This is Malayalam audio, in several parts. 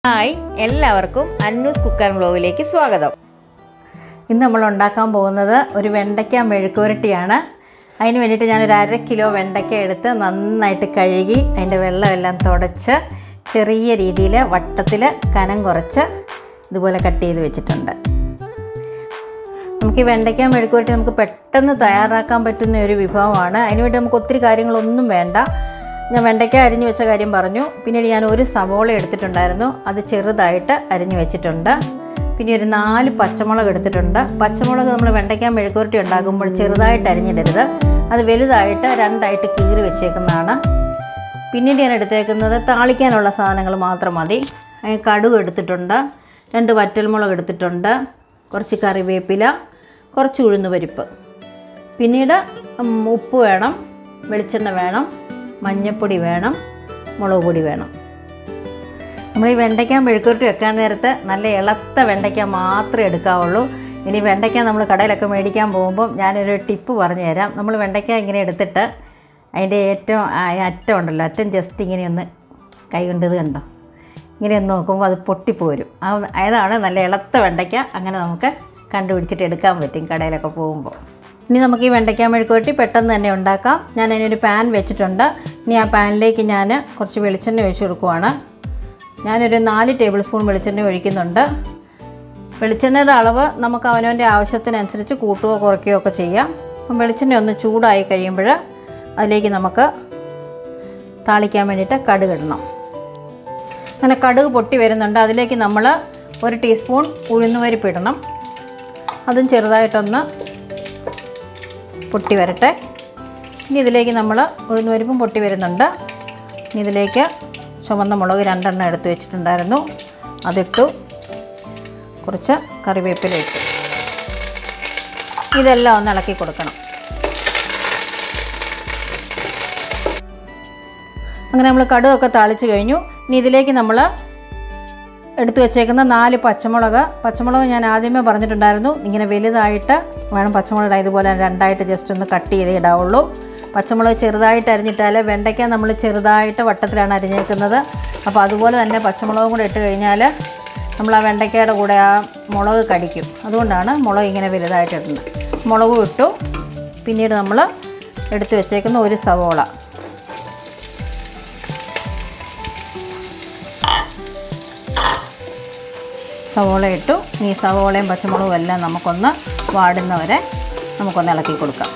ഹായ് എല്ലാവർക്കും അന്നൂസ് കുക്കർ ബ്ലോഗിലേക്ക് സ്വാഗതം ഇന്ന് നമ്മൾ ഉണ്ടാക്കാൻ പോകുന്നത് ഒരു വെണ്ടയ്ക്ക മെഴുക്കുവരട്ടിയാണ് അതിന് വേണ്ടിയിട്ട് ഞാനൊരു അര കിലോ വെണ്ടയ്ക്ക എടുത്ത് നന്നായിട്ട് കഴുകി അതിൻ്റെ വെള്ളമെല്ലാം തുടച്ച് ചെറിയ രീതിയിൽ വട്ടത്തിൽ കനം കുറച്ച് ഇതുപോലെ കട്ട് ചെയ്ത് വെച്ചിട്ടുണ്ട് നമുക്ക് ഈ വെണ്ടയ്ക്ക മെഴുക്കുവരട്ടി നമുക്ക് പെട്ടെന്ന് തയ്യാറാക്കാൻ പറ്റുന്ന ഒരു വിഭവമാണ് അതിനുവേണ്ടി നമുക്ക് ഒത്തിരി കാര്യങ്ങളൊന്നും വേണ്ട ഞാൻ വെണ്ടയ്ക്ക അരിഞ്ഞു വെച്ച കാര്യം പറഞ്ഞു പിന്നീട് ഞാൻ ഒരു സവോള എടുത്തിട്ടുണ്ടായിരുന്നു അത് ചെറുതായിട്ട് അരിഞ്ഞു വെച്ചിട്ടുണ്ട് പിന്നെ ഒരു നാല് പച്ചമുളക് എടുത്തിട്ടുണ്ട് പച്ചമുളക് നമ്മൾ വെണ്ടയ്ക്ക മെഴുക്കുവരട്ടി ഉണ്ടാക്കുമ്പോൾ ചെറുതായിട്ട് അരിഞ്ഞിടരുത് അത് വലുതായിട്ട് രണ്ടായിട്ട് കീറി വെച്ചേക്കുന്നതാണ് പിന്നീട് ഞാൻ എടുത്തേക്കുന്നത് താളിക്കാനുള്ള സാധനങ്ങൾ മാത്രം മതി അതിന് കടുക് എടുത്തിട്ടുണ്ട് രണ്ട് വറ്റൽമുളക് എടുത്തിട്ടുണ്ട് കുറച്ച് കറിവേപ്പില കുറച്ച് ഉഴുന്ന് പരിപ്പ് പിന്നീട് ഉം, ഉപ്പ് വേണം വെളിച്ചെണ്ണ വേണം മഞ്ഞൾപ്പൊടി വേണം മുളക് പൊടി വേണം നമ്മൾ ഈ വെണ്ടയ്ക്ക മെഴുക്കുരുട്ടി വെക്കാൻ നേരത്ത് നല്ല ഇളത്ത വെണ്ടയ്ക്ക മാത്രമേ എടുക്കാവുള്ളൂ ഇനി വെണ്ടയ്ക്ക നമ്മൾ കടയിലൊക്കെ മേടിക്കാൻ പോകുമ്പം ഞാനൊരു ടിപ്പ് പറഞ്ഞു തരാം നമ്മൾ വെണ്ടയ്ക്ക ഇങ്ങനെ എടുത്തിട്ട് അതിൻ്റെ ഏറ്റവും ആ അറ്റം ഉണ്ടല്ലോ അറ്റം ജസ്റ്റ് ഇങ്ങനെ ഒന്ന് കൈ കൊണ്ട് ഇത് കണ്ടോ ഇങ്ങനെ ഒന്ന് നോക്കുമ്പോൾ അത് പൊട്ടിപ്പോരും ആ അതാണ് നല്ല ഇളത്ത വെണ്ടയ്ക്ക അങ്ങനെ നമുക്ക് കണ്ടുപിടിച്ചിട്ട് എടുക്കാൻ പറ്റും കടയിലൊക്കെ പോകുമ്പോൾ ഇനി നമുക്ക് ഈ വെണ്ടയ്ക്ക മെഴുക്കുവരട്ടി പെട്ടെന്ന് തന്നെ ഉണ്ടാക്കാം ഞാൻ അതിനൊരു പാൻ വെച്ചിട്ടുണ്ട് ഇനി ആ പാനിലേക്ക് ഞാൻ കുറച്ച് വെളിച്ചെണ്ണ ഒഴിച്ച് കൊടുക്കുവാണ് ഞാനൊരു നാല് ടേബിൾ സ്പൂൺ വെളിച്ചെണ്ണ ഒഴിക്കുന്നുണ്ട് വെളിച്ചെണ്ണയുടെ അളവ് നമുക്ക് അവനവൻ്റെ ആവശ്യത്തിനനുസരിച്ച് കൂട്ടുകയോ കുറയ്ക്കുകയോ ഒക്കെ ചെയ്യാം അപ്പം വെളിച്ചെണ്ണ ഒന്ന് ചൂടായി കഴിയുമ്പോൾ അതിലേക്ക് നമുക്ക് താളിക്കാൻ വേണ്ടിയിട്ട് കടുക് ഇടണം അങ്ങനെ കടുക് പൊട്ടി വരുന്നുണ്ട് അതിലേക്ക് നമ്മൾ ഒരു ടീസ്പൂൺ ഉഴുന്നുപരിപ്പ് ഇടണം അതും ചെറുതായിട്ടൊന്ന് പൊട്ടി വരട്ടെ ഇനി ഇതിലേക്ക് നമ്മൾ ഉഴുന്നുപരിപ്പും പൊട്ടി വരുന്നുണ്ട് ഇനി ഇതിലേക്ക് ചുവന്ന മുളക് രണ്ടെണ്ണം എടുത്ത് വെച്ചിട്ടുണ്ടായിരുന്നു അതിട്ടു കുറച്ച് കറിവേപ്പില ഇട്ടു ഇതെല്ലാം ഒന്ന് ഇളക്കി കൊടുക്കണം അങ്ങനെ നമ്മൾ കടുകൊക്കെ താളിച്ച് കഴിഞ്ഞു ഇനി ഇതിലേക്ക് നമ്മൾ എടുത്തു വെച്ചേക്കുന്ന നാല് പച്ചമുളക് പച്ചമുളക് ഞാൻ ആദ്യമേ പറഞ്ഞിട്ടുണ്ടായിരുന്നു ഇങ്ങനെ വലുതായിട്ട് വേണം പച്ചമുളക് ഇടാൻ ഇതുപോലെ രണ്ടായിട്ട് ജസ്റ്റ് ഒന്ന് കട്ട് ചെയ്ത് ഇടാവുള്ളൂ പച്ചമുളക് ചെറുതായിട്ട് അരിഞ്ഞിട്ടാൽ വെണ്ടയ്ക്ക നമ്മൾ ചെറുതായിട്ട് വട്ടത്തിലാണ് അരിഞ്ഞേക്കുന്നത് അപ്പോൾ അതുപോലെ തന്നെ പച്ചമുളകും കൂടെ ഇട്ട് കഴിഞ്ഞാൽ നമ്മൾ ആ വെണ്ടയ്ക്കയുടെ കൂടെ ആ മുളക് കടിക്കും അതുകൊണ്ടാണ് മുളക് ഇങ്ങനെ വലുതായിട്ട് ഇടുന്നത് മുളകും ഇട്ടു പിന്നീട് നമ്മൾ എടുത്തു വെച്ചേക്കുന്ന ഒരു സവോള സവോള ഇട്ടു ഈ സവോളയും പച്ചമുളകും എല്ലാം നമുക്കൊന്ന് വാടുന്നവരെ നമുക്കൊന്ന് ഇളക്കി കൊടുക്കാം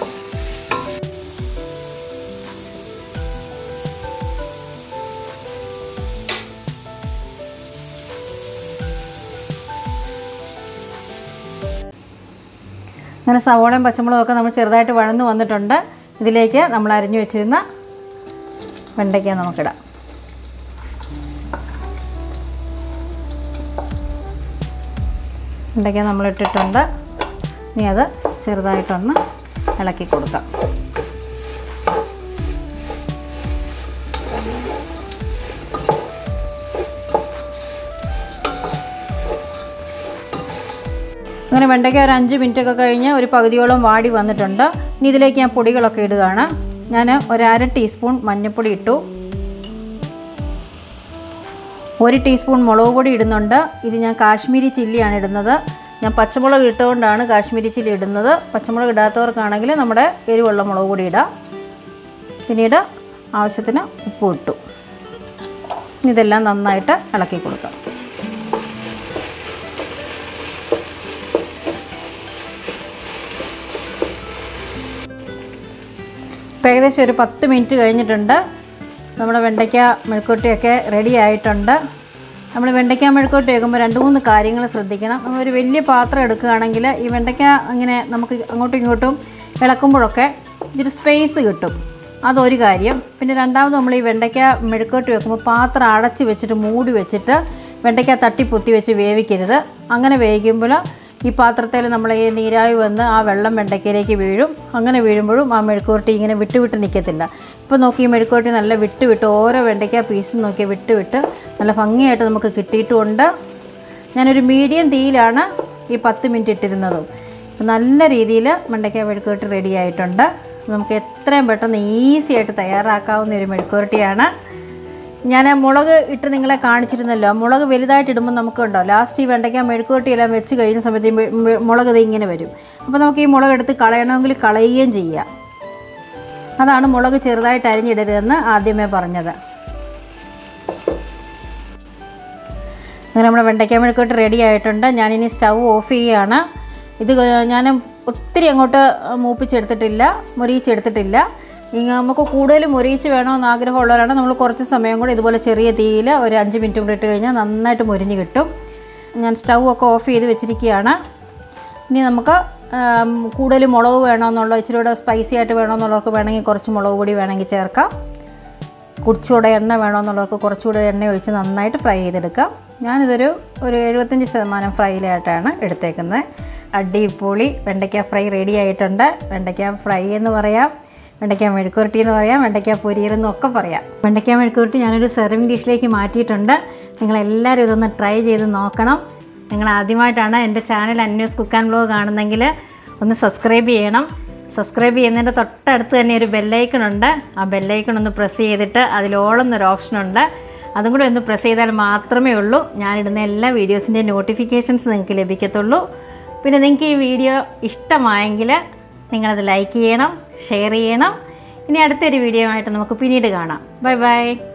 അങ്ങനെ സവോളയും പച്ചമുളകും ഒക്കെ നമ്മൾ ചെറുതായിട്ട് വഴന്നു വന്നിട്ടുണ്ട് ഇതിലേക്ക് നമ്മൾ അരിഞ്ഞു വെച്ചിരുന്ന വെണ്ടയ്ക്ക നമുക്കിടാം വെണ്ടയ്ക്ക നമ്മൾ ഇട്ടിട്ടുണ്ട് ഇനി അത് ചെറുതായിട്ടൊന്ന് ഇളക്കി കൊടുക്കാം അങ്ങനെ വെണ്ടയ്ക്ക ഒരു അഞ്ച് മിനിറ്റ് ഒക്കെ കഴിഞ്ഞ് ഒരു പകുതിയോളം വാടി വന്നിട്ടുണ്ട് ഇനി ഇതിലേക്ക് ഞാൻ പൊടികളൊക്കെ ഇടുകയാണ് ഞാൻ ഒരു അര ടീസ്പൂൺ മഞ്ഞൾപ്പൊടി ഇട്ടു ഒരു ടീസ്പൂൺ മുളക് പൊടി ഇടുന്നുണ്ട് ഇത് ഞാൻ കാശ്മീരി ചില്ലിയാണ് ഇടുന്നത് ഞാൻ പച്ചമുളക് ഇട്ടുകൊണ്ടാണ് കാശ്മീരി ചില്ലി ഇടുന്നത് പച്ചമുളക് ഇടാത്തവർക്കാണെങ്കിൽ നമ്മുടെ എരിവുള്ള മുളക് പൊടി ഇടാം പിന്നീട് ആവശ്യത്തിന് ഉപ്പ് ഇട്ടു ഇനി ഇതെല്ലാം നന്നായിട്ട് ഇളക്കി കൊടുക്കാം ഇപ്പം ഏകദേശം ഒരു പത്ത് മിനിറ്റ് കഴിഞ്ഞിട്ടുണ്ട് നമ്മുടെ വെണ്ടയ്ക്ക മെഴുക്കുവരട്ടിയൊക്കെ റെഡി ആയിട്ടുണ്ട് നമ്മൾ വെണ്ടയ്ക്ക മെഴുക്കുവരട്ടി വെക്കുമ്പോൾ രണ്ട് മൂന്ന് കാര്യങ്ങൾ ശ്രദ്ധിക്കണം നമ്മളൊരു വലിയ പാത്രം എടുക്കുകയാണെങ്കിൽ ഈ വെണ്ടയ്ക്ക ഇങ്ങനെ നമുക്ക് അങ്ങോട്ടും ഇങ്ങോട്ടും ഇളക്കുമ്പോഴൊക്കെ ഇച്ചിരി സ്പേസ് കിട്ടും അതൊരു കാര്യം പിന്നെ രണ്ടാമത് നമ്മൾ ഈ വെണ്ടയ്ക്ക മെഴുക്കുവരട്ടി വെക്കുമ്പോൾ പാത്രം അടച്ച് വെച്ചിട്ട് മൂടി വെച്ചിട്ട് വെണ്ടയ്ക്ക തട്ടിപ്പൊത്തി വെച്ച് വേവിക്കരുത് അങ്ങനെ വേവിക്കുമ്പോൾ ഈ പാത്രത്തിൽ നമ്മൾ ഈ നീരാവി വന്ന് ആ വെള്ളം വെണ്ടയ്ക്കയിലേക്ക് വീഴും അങ്ങനെ വീഴുമ്പോഴും ആ മെഴുക്കുവരട്ടി ഇങ്ങനെ വിട്ട് വിട്ട് നിൽക്കത്തില്ല ഇപ്പോൾ നോക്കി ഈ മെഴുക്കുവരട്ടി നല്ല വിട്ട് വിട്ട് ഓരോ വെണ്ടയ്ക്ക പീസും നോക്കി വിട്ട് വിട്ട് നല്ല ഭംഗിയായിട്ട് നമുക്ക് കിട്ടിയിട്ടുമുണ്ട് ഞാനൊരു മീഡിയം തീയിലാണ് ഈ പത്ത് മിനിറ്റ് ഇട്ടിരുന്നതും അപ്പോൾ നല്ല രീതിയിൽ വെണ്ടയ്ക്ക മെഴുക്കുവരട്ടി റെഡി ആയിട്ടുണ്ട് നമുക്ക് എത്രയും പെട്ടെന്ന് ഈസി ആയിട്ട് തയ്യാറാക്കാവുന്ന ഒരു മെഴുക്കുവരട്ടിയാണ് ഞാൻ ആ മുളക് ഇട്ട് നിങ്ങളെ കാണിച്ചിരുന്നല്ലോ മുളക് വലുതായിട്ട് ഇടുമ്പോൾ നമുക്കുണ്ടോ ലാസ്റ്റ് ഈ വെണ്ടയ്ക്ക മെഴുക്കുവരട്ടിയെല്ലാം വെച്ച് കഴിയുന്ന സമയത്ത് ഈ മെ- മെ- മുളക് ഇത് ഇങ്ങനെ വരും അപ്പോൾ നമുക്ക് ഈ മുളക് എടുത്ത് കളയണമെങ്കിൽ കളയുകയും ചെയ്യാം അതാണ് മുളക് ചെറുതായിട്ട് അരിഞ്ഞിടരുതെന്ന് ആദ്യമേ പറഞ്ഞത് അങ്ങനെ നമ്മുടെ വെണ്ടയ്ക്ക മെഴുക്കോട്ട് റെഡി ആയിട്ടുണ്ട് ഞാനിനി സ്റ്റൗ ഓഫ് ചെയ്യുകയാണ് ഇത് ഞാൻ ഒത്തിരി അങ്ങോട്ട് മൂപ്പിച്ചെടുത്തിട്ടില്ല മുരിയിച്ചെടുത്തിട്ടില്ല ഇനി നമുക്ക് കൂടുതൽ മുരിയിച്ച് വേണമെന്ന് ആഗ്രഹമുള്ളവരാണ് നമ്മൾ കുറച്ച് സമയം കൂടി ഇതുപോലെ ചെറിയ തീയിൽ ഒരു അഞ്ച് മിനിറ്റ് കൂടി ഇട്ട് കഴിഞ്ഞാൽ നന്നായിട്ട് മുരിഞ്ഞ് കിട്ടും ഞാൻ സ്റ്റൗ ഒക്കെ ഓഫ് ചെയ്ത് വെച്ചിരിക്കുകയാണ് ഇനി നമുക്ക് ആം, കൂടുതൽ മുളക് വേണമെന്നുള്ള ഇച്ചിരി കൂടെ സ്പൈസി ആയിട്ട് വേണമെന്നുള്ളവർക്ക് വേണമെങ്കിൽ കുറച്ച് മുളക് പൊടി വേണമെങ്കിൽ ചേർക്കാം കുറച്ചുകൂടെ എണ്ണ വേണമെന്നുള്ളവർക്ക് കുറച്ചുകൂടെ എണ്ണ ഒഴിച്ച് നന്നായിട്ട് ഫ്രൈ ചെയ്തെടുക്കാം ഞാനിതൊരു ഒരു എഴുപത്തഞ്ച് ശതമാനം ഫ്രൈയിലായിട്ടാണ് എടുത്തേക്കുന്നത് അടിപൊളി വെണ്ടയ്ക്ക ഫ്രൈ റെഡി ആയിട്ടുണ്ട് വെണ്ടയ്ക്ക ഫ്രൈ എന്ന് പറയാം വെണ്ടയ്ക്ക മെഴുക്കുരുട്ടി എന്ന് പറയാം വെണ്ടയ്ക്ക പൊരിയൽ എന്നൊക്കെ പറയാം വെണ്ടയ്ക്ക മെഴുക്കുരുട്ടി ഞാനൊരു സെർവിങ് ഡിഷിലേക്ക് മാറ്റിയിട്ടുണ്ട് നിങ്ങളെല്ലാവരും ഇതൊന്ന് ട്രൈ ചെയ്ത് നോക്കണം നിങ്ങൾ ആദ്യമായിട്ടാണ് എൻ്റെ ചാനൽ അന്വേസ് കുക്ക് ആൻഡ് ബ്ലോഗ് കാണുന്നെങ്കിൽ ഒന്ന് സബ്സ്ക്രൈബ് ചെയ്യണം സബ്സ്ക്രൈബ് ചെയ്യുന്നതിൻ്റെ തൊട്ടടുത്ത് തന്നെ ഒരു ബെല്ലൈക്കൺ ഉണ്ട് ആ ബെല്ലൈക്കൺ ഒന്ന് പ്രസ് ചെയ്തിട്ട് അതിലോളം എന്നൊരു ഓപ്ഷനുണ്ട് അതും കൂടെ ഒന്ന് പ്രസ് ചെയ്താൽ മാത്രമേ ഉള്ളൂ ഞാനിടുന്ന എല്ലാ വീഡിയോസിൻ്റെയും നോട്ടിഫിക്കേഷൻസ് നിങ്ങൾക്ക് ലഭിക്കത്തുള്ളൂ പിന്നെ നിങ്ങൾക്ക് ഈ വീഡിയോ ഇഷ്ടമായെങ്കിൽ നിങ്ങളത് ലൈക്ക് ചെയ്യണം ഷെയർ ചെയ്യണം ഇനി അടുത്തൊരു വീഡിയോ ആയിട്ട് നമുക്ക് പിന്നീട് കാണാം ബൈ ബൈ